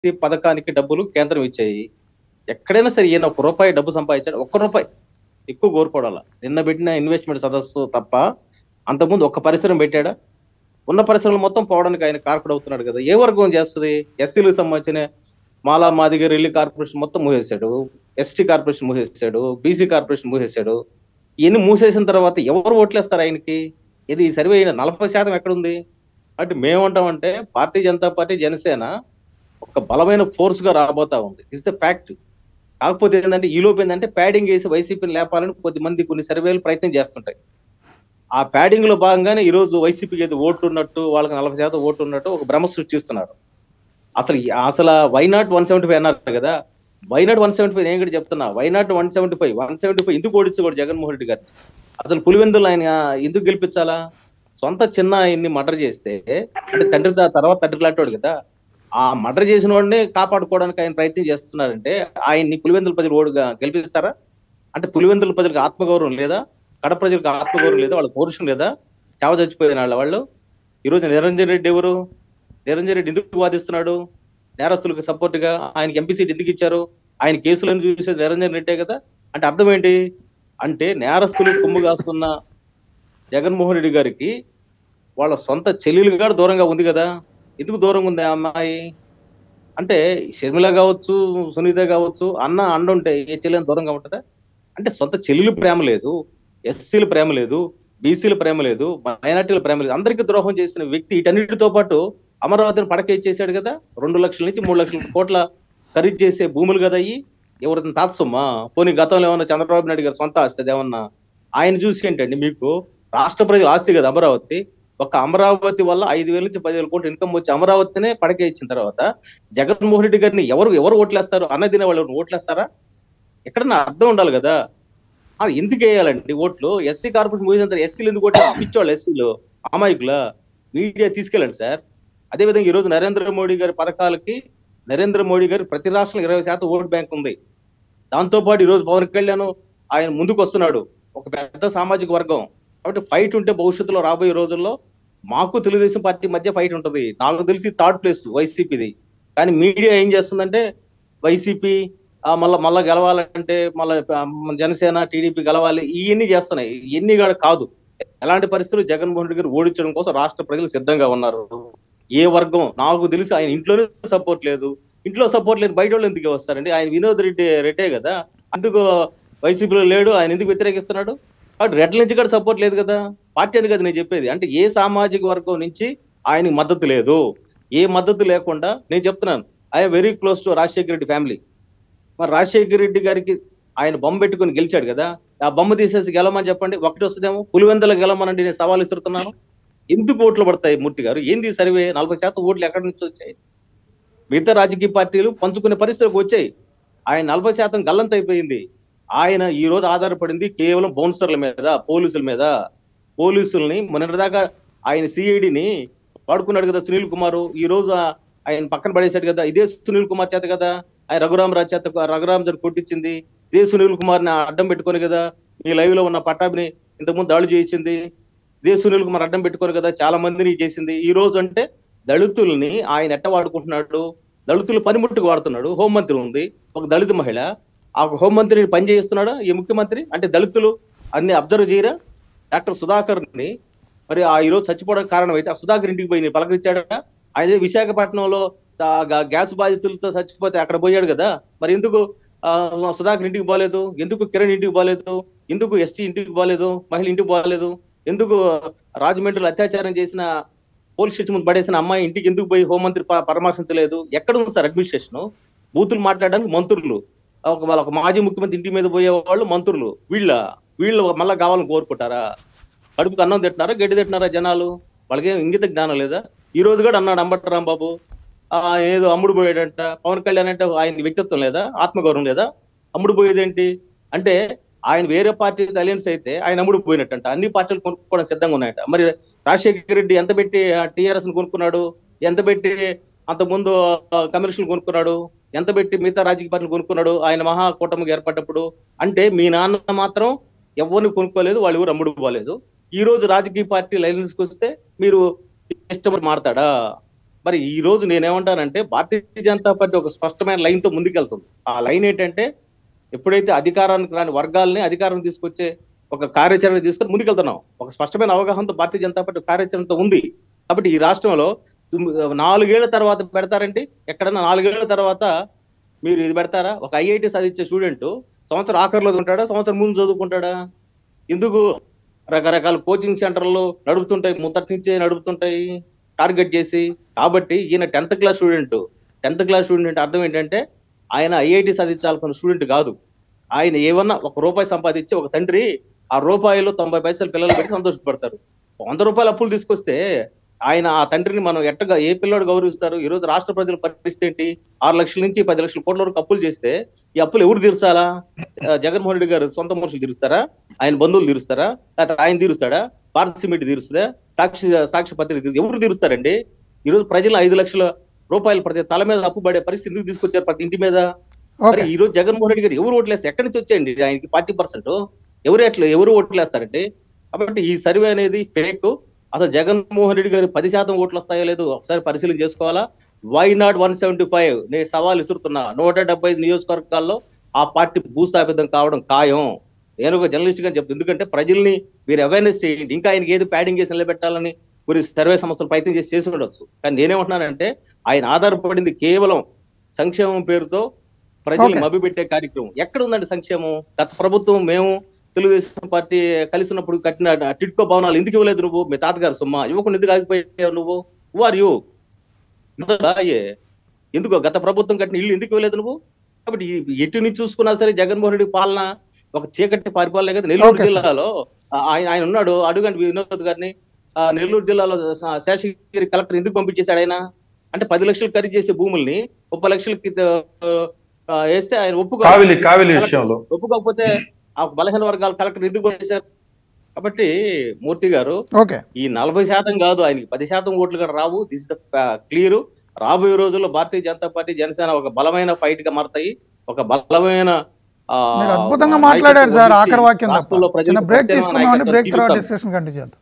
ప్రతి పథకానికి డబ్బులు కేంద్రం ఇచ్చాయి ఎక్కడైనా సరే ఈయన ఒక రూపాయి డబ్బు సంపాదించాడు ఒక్క రూపాయి ఎక్కువ కోరుకోవాల నిన్న పెట్టిన ఇన్వెస్ట్మెంట్ సదస్సు తప్ప అంతకుముందు ఒక్క పరిశ్రమ పెట్టాడా ఉన్న పరిశ్రమలు మొత్తం పోవడానికి ఆయన కార్పొరేట్ అవుతున్నాడు కదా ఏ వర్గం చేస్తుంది ఎస్సీలకు సంబంధించిన మాలా మాదిగ రెల్లి కార్పొరేషన్ మొత్తం మూసేశాడు ఎస్టీ కార్పొరేషన్ మూసేశాడు బీసీ కార్పొరేషన్ మూసేశాడు ఇవన్నీ మూసేసిన తర్వాత ఎవరు ఓట్లేస్తారు ఆయనకి ఇది ఈ సర్వే అయిన నలభై శాతం ఎక్కడుంది అంటే మేమంటామంటే భారతీయ జనతా పార్టీ జనసేన ఒక బలమైన ఫోర్స్ గా రాబోతా ఉంది ఇస్ ద ఫ్యాక్ట్ కాకపోతే ఏంటంటే ఈ లోపు ఏంటంటే ప్యాడింగ్ వేసి వైసీపీని లేపాలని కొద్దిమంది కొన్ని సర్వేలు ప్రయత్నం చేస్తుంటాయి ఆ ప్యాడింగ్ లో భాగంగానే ఈ రోజు వైసీపీకి ఏదో ఓట్లు ఉన్నట్టు వాళ్ళకి నలభై శాతం ఓట్లు ఉన్నట్టు ఒక భ్రమ సృష్టిస్తున్నారు అసలు ఈ- అసలు వైనాట్ వన్ సెవెంటీ ఫైవ్ అన్నారు కదా వైనాట్ వన్ సెవెంటీ ఫైవ్ నేను కూడా చెప్తున్నా why not one seventy five one seventy five ఎందుకు ఓడించకూడదు జగన్మోహన్ రెడ్డి గారు అసలు పులివెందులు ఆయన ఎందుకు గెలిపించాలా సొంత చిన్న ఆయన్ని మర్డర్ చేస్తే అంటే తండ్రి త- తర్వాత తండ్రి లాంటి కదా ఆ మర్డర్ చేసిన వాడిని కాపాడుకోవడానికి ఆయన ప్రయత్నం చేస్తున్నారంటే ఆయన్ని పులివెందుల ప్రజలు ఓడుగా గెలిపిస్తారా అంటే పులివెందుల ప్రజలకు ఆత్మగౌరవం లేదా కడప ప్రజలకు ఆత్మగౌరవం లేదా వాళ్ళ పౌరుషం లేదా చావ చచ్చిపోయిన వాళ్ళ వాళ్ళు ఈరోజు నిరంజన్ రెడ్డి ఎవరు నిరంజన్ రెడ్డి ఎందుకు వాదిస్తున్నాడు నేరస్తులకు సపోర్ట్ గా ఆయనకి ఎంపీ సీట్ ఎందుకు ఇచ్చారు ఆయన కేసులను చూసేది నిరంజన్ రెడ్డే కదా అంటే అర్థం ఏంటి అంటే నేరస్తులు కొమ్ము కాస్తున్న జగన్మోహన్ రెడ్డి గారికి వాళ్ళ సొంత చెల్లెలు కూడా దూరంగా ఉంది కదా ఎందుకు దూరంగా ఉంది ఆ అమ్మాయి అంటే షర్మిల కావచ్చు సునీత కావచ్చు అన్న అండ ఉంటే ఏ చెల్లెని దూరంగా ఉంటుందా అంటే సొంత చెల్లెలు ప్రేమ లేదు ఎస్సీల ప్రేమ లేదు బీసీల ప్రేమ లేదు మైనార్టీల ప్రేమ లేదు అందరికీ ద్రోహం చేసిన వ్యక్తి వీటన్నిటితో పాటు అమరావతిని పడక ఇచ్చేసాడు కదా రెండు లక్షల నుంచి మూడు లక్షల కోట్ల ఖరీదు చేసే భూములు కదా అయ్యి ఎవరిని తాత్సమ్మా పోనీ గతంలో ఏమన్నా చంద్రబాబు నాయుడు గారు సొంత ఆస్తి అది ఏమన్నా ఆయన చూసి ఏంటండి మీకు రాష్ట్ర ప్రజల ఆస్తి కదా అమరావతి ఒక అమరావతి వల్ల ఐదు వేల నుంచి పదివేల కోట్ల ఇన్కమ్ వచ్చి అమరావతినే పడకే ఇచ్చిన తర్వాత జగన్మోహన్ రెడ్డి గారిని ఎవరు ఎవరు ఓట్లేస్తారు అన్నదిన వాళ్ళు ఎవరు ఓట్లేస్తారా ఎక్కడన్నా అర్థం ఉండాలి కదా ఆ, ఎందుకు వేయాలండి ఓట్లు ఎస్సీ కార్పొరేషన్ మూసినంత ఎస్సీలు ఎందుకు ఓట్లు పిచ్చోళ్ళు ఎస్సీలు అమాయకుల మీడియా తీసుకెళ్ళండి సార్ అదేవిధంగా ఈ రోజు నరేంద్ర మోడీ గారి పథకాలకి నరేంద్ర మోడీ గారి ప్రతి రాష్ట్రంలో ఇరవై శాతం ఓటు బ్యాంక్ ఉంది దాంతో పాటు ఈ రోజు పవన్ కళ్యాణ్ ఆయన ముందుకు వస్తున్నాడు ఒక పెద్ద సామాజిక వర్గం కాబట్టి ఫైట్ ఉంటే భవిష్యత్తులో రాబోయే రోజుల్లో మాకు తెలుగుదేశం పార్టీ మధ్య ఫైట్ ఉంటది నాకు తెలిసి థర్డ్ ప్లేస్ వైసీపీది కానీ మీడియా ఏం చేస్తుందంటే వైసీపీ మళ్ళా మళ్ళా గెలవాలంటే మళ్ళా ఆ, మన జనసేన టీడీపీ గెలవాలి ఇవన్నీ చేస్తున్నాయి ఇవన్నీ కూడా కాదు ఎలాంటి పరిస్థితులు జగన్మోహన్ రెడ్డి గారు ఓడించడం కోసం రాష్ట్ర ప్రజలు సిద్ధంగా ఉన్నారు ఏ వర్గం నాకు తెలిసి ఆయన ఇంట్లోనే సపోర్ట్ లేదు ఇంట్లో సపోర్ట్ లేదు బయట వాళ్ళు ఎందుకు వస్తారండి ఆయన వినోద్ రెడ్డి రెడ్డే కదా అందుకు వైసీపీలో లేడు ఆయన ఎందుకు వ్యతిరేకిస్తున్నాడు కాబట్టి రెడ్ల నుంచి కూడా సపోర్ట్ లేదు కదా పార్టీ అని కదా నేను చెప్పేది అంటే ఏ సామాజిక వర్గం నుంచి ఆయనకి మద్దతు లేదు ఏ మద్దతు లేకుండా నేను చెప్తున్నాను I very close to Rajasekhara Reddy family మరి రాజశేఖర రెడ్డి గారికి ఆయన బొమ్మ పెట్టుకుని గెలిచాడు కదా ఆ బొమ్మ తీసేసి గెలవమని చెప్పండి ఒకటి వస్తుందేమో పులివెందుల గెలవమనండి నేను సవాల్ ఇస్తున్నాను ఎందుకు ఓట్లు పడతాయి మూర్తి గారు ఏంది ఈ సర్వే నలభై శాతం ఓట్లు ఎక్కడి నుంచి వచ్చాయి మిగతా రాజకీయ పార్టీలు పంచుకునే పరిస్థితులకు వచ్చాయి ఆయన నలభై శాతం గల్లంత అయిపోయింది ఆయన ఈ రోజు ఆధారపడింది కేవలం బౌన్సర్ల మీద పోలీసుల మీద పోలీసుల్ని మొన్నటిదాకా ఆయన సిఐడిని వాడుకున్నాడు కదా సునీల్ కుమార్ ఈ రోజు ఆ- ఆయన పక్కన పడేశాడు కదా ఇదే సునీల్ కుమార్ చేత కదా ఆయన రఘురామ్ రాజ్ చేత రఘురామ్ గారు కొట్టించింది ఇదే సునీల్ కుమార్ ని అడ్డం పెట్టుకొని కదా మీ లైవ్ లో ఉన్న పట్టాభిని ఇంతకుముందు దాడి చేయించింది ఇదే సునీల్ కుమార్ అడ్డం పెట్టుకొని కదా చాలా మందిని చేసింది ఈ రోజు అంటే దళితుల్ని ఆయన ఎట్ట వాడుకుంటున్నాడు దళితులు పనిముట్టుకు వాడుతున్నాడు హోంమంత్రి ఉంది ఒక దళిత మహిళ ఆ హోంమంత్రిని పని చేయిస్తున్నాడా ఈ ముఖ్యమంత్రి అంటే దళితులు అన్ని అబ్జర్వ్ చేయరా డాక్టర్ సుధాకర్ ని మరి ఆ ఈ రోజు చచ్చిపోవడానికి కారణం అయితే ఆ సుధాకర్ ఇంటికి పోయి పలకరించాడా ఆయన విశాఖపట్నంలో ఆ గా- గ్యాస్ బాధితులతో చచ్చిపోతే అక్కడ పోయాడు కదా మరి ఎందుకు ఆ, సుధాకర్ ఇంటికి పోలేదు ఎందుకు కిరణ్ ఇంటికి పోలేదు ఎందుకు ఎస్టీ ఇంటికి పోలేదు మహిళ ఇంటికి పోలేదు ఎందుకు రాజమండ్రిలో అత్యాచారం చేసిన పోలీస్ స్టేషన్ ముందు పడేసిన అమ్మాయి ఇంటికి ఎందుకు పోయి హోంమంత్రి ప- పరామర్శించలేదు ఎక్కడ ఉంది సార్ అడ్మినిస్ట్రేషన్ బూతులు మాట్లాడడానికి మంత్రులు ఒక వాళ్ళ ఒక మాజీ ముఖ్యమంత్రి ఇంటి మీద పోయే వాళ్ళు మంత్రులు వీళ్ళ వీళ్ళు మళ్ళా కావాలని కోరుకుంటారా కడుపుకు అన్నం తింటున్నారా గడ్డి తింటున్నారా జనాలు వాళ్ళకి ఇంగిత జ్ఞానం లేదా ఈ రోజు కూడా అన్నాడు అంబటి రాంబాబు ఆ ఏదో అమ్ముడు పోయాడంట పవన్ కళ్యాణ్ అంటే ఆయన వ్యక్తిత్వం లేదా ఆత్మగౌరవం లేదా అమ్ముడు పోయేదేంటి అంటే ఆయన వేరే పార్టీ అలయన్స్ అయితే ఆయన అమ్ముడు పోయినట్టంట అన్ని పార్టీలు కొనుక్కోవడం సిద్ధంగా ఉన్నాయట మరి రాజశేఖర రెడ్డి ఎంత పెట్టి టిఆర్ఎస్ ని కొనుక్కున్నాడు ఎంత పెట్టి అంతకుముందు కమ్యూనిస్టులు కొనుక్కున్నాడు ఎంత పెట్టి మిగతా రాజకీయ పార్టీలు కొనుక్కున్నాడు ఆయన మహాకూటమికి ఏర్పడ్డప్పుడు అంటే మీ నాన్న మాత్రం ఎవరిని కొనుక్కోలేదు వాళ్ళు ఎవరు అమ్ముడు పోలేదు ఈ రోజు రాజకీయ పార్టీ లైసెన్స్ వస్తే మీరు ఇష్టం మారతాడా మరి ఈ రోజు నేనేమంటానంటే భారతీయ జనతా పార్టీ ఒక స్పష్టమైన లైన్ తో ముందుకెళ్తుంది ఆ లైన్ ఏంటంటే ఎప్పుడైతే అధికారానికి రాని వర్గాల్ని అధికారం తీసుకొచ్చే ఒక కార్యాచరణ తీసుకొని ముందుకెళ్తున్నాం ఒక స్పష్టమైన అవగాహనతో భారతీయ జనతా పార్టీ కార్యాచరణతో ఉంది కాబట్టి ఈ రాష్ట్రంలో తుమ్- నాలుగేళ్ల తర్వాత పెడతారండి ఎక్కడన్నా నాలుగేళ్ల తర్వాత మీరు ఇది పెడతారా ఒక ఐఐటి సాధించే స్టూడెంట్ సంవత్సరం ఆఖరిలో ఉంటాడా సంవత్సరం ముందు చదువుకుంటాడా ఎందుకు రకరకాల కోచింగ్ సెంటర్లు నడుపుతుంటాయి మొదటి నుంచే నడుపుతుంటాయి టార్గెట్ చేసి కాబట్టి ఈయన tenth class student tenth class student అంటే అర్థం ఏంటంటే ఆయన ఐఐటి సాధించాల్సిన స్టూడెంట్ కాదు ఆయన ఏమన్నా ఒక రూపాయి సంపాదించి ఒక తండ్రి ఆ రూపాయలు తొంభై పైసలు పిల్లలు పెట్టి సంతోషపడతారు వంద రూపాయలు అప్పులు తీసుకొస్తే ఆయన ఆ తండ్రిని మనం ఎట్టగా ఏ పిల్లోడు గౌరవిస్తారు ఈ రోజు రాష్ట్ర ప్రజల పరిస్థితి ఏంటి ఆరు లక్షల నుంచి పది లక్షల కోట్ల వరకు అప్పులు చేస్తే ఈ అప్పులు ఎవరు తీర్చాలా ఆ, జగన్మోహన్ రెడ్డి గారు సొంత మనుషులు తీరుస్తారా ఆయన బంధువులు తీరుస్తారా లేకపోతే ఆయన తీరుస్తాడా భారత సిమెంట్ తీరుస్తుందా సాక్షి సాక్షి పత్రిక తీరుస్తా ఎవరు తీరుస్తారండి ఈ రోజు ప్రజలు ఐదు లక్షల రూపాయలు ప్రతి తల మీద అప్పు పడే పరిస్థితి ఎందుకు తీసుకొచ్చారు ప్రతి ఇంటి మీద మరి ఓకే ఈ రోజు జగన్మోహన్ రెడ్డి గారు ఎవరు ఓట్లేస్తారు ఎక్కడి నుంచి వచ్చాయండి ఆయనకి ఫార్టీ పర్సెంట్ ఎవరు ఎట్లా ఎవరు ఓట్లేస్తారండి కాబట్టి ఈ సర్వే అనేది ఫేక్ అసలు జగన్మోహన్ రెడ్డి గారు పది శాతం ఓట్లు వస్తాయో లేదో ఒకసారి పరిశీలన చేసుకోవాలా why not one seventy five నేను సవాల్ ఇస్తున్నా నూట డెబ్బై ఐదు నియోజకవర్గాల్లో ఆ పార్టీ భూస్థాపితం కావడం ఖాయం నేను ఒక జర్నలిస్ట్ గా చెప్తాను ఎందుకంటే ప్రజల్ని మీరు అవేర్నెస్ చేయండి ఇంకా ఆయనకి ఏది ప్యాడింగ్ చేసి నిలబెట్టాలని కొన్ని సర్వే సంస్థలు ప్రయత్నం చేసి చేసి ఉండొచ్చు కానీ నేనేమంటున్నానంటే ఆయన ఆధారపడింది కేవలం సంక్షేమం పేరుతో ప్రజల్ని Okay. మభ్యపెట్టే కార్యక్రమం ఎక్కడ ఉందండి సంక్షేమం గత ప్రభుత్వం మేము తెలుగుదేశం పార్టీ కలిసి ఉన్నప్పుడు కట్టిన టిడ్కో భవనాలు ఎందుకు ఇవ్వలేదు నువ్వు మీ తాతగారు సుమ్మ ఇవ్వకుండా ఎందుకు ఆగిపోయావు నువ్వు హు ఆర్ యూ ఎందుకు గత ప్రభుత్వం కట్టిన ఇల్లు ఎందుకు ఇవ్వలేదు నువ్వు కాబట్టి ఈ- ఎటు నుంచి చూసుకున్నా సరే జగన్మోహన్ రెడ్డి పాలన ఒక చీకటి పరిపాలన కదా నెల్లూరు Okay, sir. జిల్లాలో ఆ- ఆయన ఆయన ఉన్నాడు అడుగండి వినోద్ గారిని ఆ, నెల్లూరు జిల్లాలో శ- శేషగిరి కలెక్టర్ ఎందుకు పంపించేశాడు ఆయన అంటే పది లక్షలు ఖరీదు చేసే భూముల్ని ముప్పై లక్షలకి ఆ, వేస్తే ఆయన ఒప్పుకో కావిలి కావిలి విషయంలో ఒప్పుకోకపోతే ఆ బలహీన వర్గాల కలెక్టర్ ఎందుకు పంపించారు కాబట్టి మూర్తి గారు ఓకే ఈ నలభై శాతం కాదు ఆయనకి పది శాతం ఓట్లు కూడా రావు దిస్ ద క్లియర్ రాబోయే రోజుల్లో భారతీయ జనతా పార్టీ జనసేన ఒక బలమైన ఫైట్ గా మారతాయి ఒక బలమైన ఆ, మీరు అద్భుతంగా నాయకత్వం మాట్లాడారు సార్ వహించి ఆఖరి వాక్యం తప్ప రాష్ట్రంలో ప్రజలకు చిన్న బ్రేక్ ప్రత్యేకమైన తీసుకుందామండి నాయకత్వం బ్రేక్ తర్వాత చూపిస్తారు. డిస్కషన్ కంటిన్యూ చేద్దాం